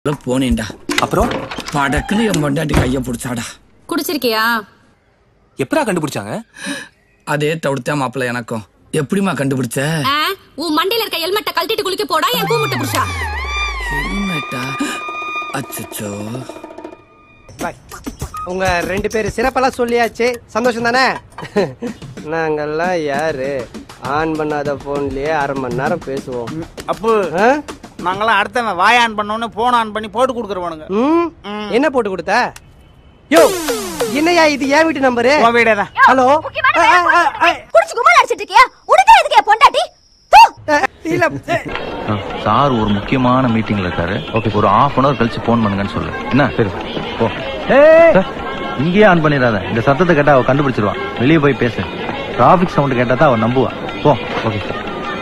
போனேன்டா அப்புறம் படக்குன்னு என் பொண்டாட்டி கைய பிடிச்சாடா குடிச்சிருக்கியா எப்படா கண்டுபிடிச்சாங்க அதே தவிர்த்தா மாப்பிள்ள எனக்கும் எப்படிம்மா கண்டுபிடிச்ச ஆ, உன் மண்டையில இருக்க ஹெல்மெட்டை கழட்டிட்டு குளிக்க போடா என் கூமுட்டை புருஷா ஹெல்மெட்டா அச்சச்சோ பாய் உங்க ரெண்டு பேர் சிறப்பெல்லாம் சொல்லியாச்சு சந்தோஷம் தானே நாங்கெல்லாம் யாரு ஆன் பண்ணாத போன்லயே அரை மணி நேரம் பேசுவோம் அப்பு ஆ? நாங்களாம் அடுத்தவன் வாய் ஆன் பண்ணோன்னு போன் ஆன் பண்ணி போட்டு கொடுக்குறவனுங்க ம்? என்ன போட்டு கொடுத்த யோ என்னையா இது ஏன் வீட்டு நம்பரு உன் வீடே தான் ஹலோ ஆ, ஆ, ஆ, ஆ, குடிச்சு கும்மால அடிச்சிட்டு இருக்கியா உனக்கே எதுக்கு என் பொண்டாட்டி போ. ஆ, இல்ல ஏ, சார் ஒரு முக்கியமான மீட்டிங்ல இருக்காரு ஓகே ஒரு ஹாஃப் அன் அவர் கழிச்சு போன் பண்ணுங்கன்னு சொல்லு என்ன சரி போ சார், இங்கேயே ஆன் பண்ணிடாத இந்த சத்தத்தை கேட்டா அவ கண்டுபிடிச்சிருவான் வெளியே போய் பேசு டிராபிக் சவுண்ட் கேட்டா தான் அவன் நம்புவா போ ஓகே சார்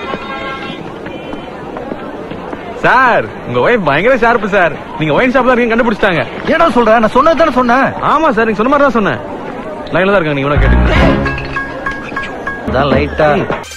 சார் உங்க ஒய்ஃப் பயங்கர ஷார்ப்பு சார் நீங்க ஒயின் ஷாப்ல இருக்கீங்க கண்டுபிடிச்சிட்டாங்க ஏடா சொல்ற நான் சொன்னது தானே சொன்னேன் ஆமா சார் நீங்க சொன்ன மாதிரி தான் சொன்னேன் லைன்ல தான் இருக்காங்க நீங்க வேணா கேட்டுங்க அதான் லைட்டா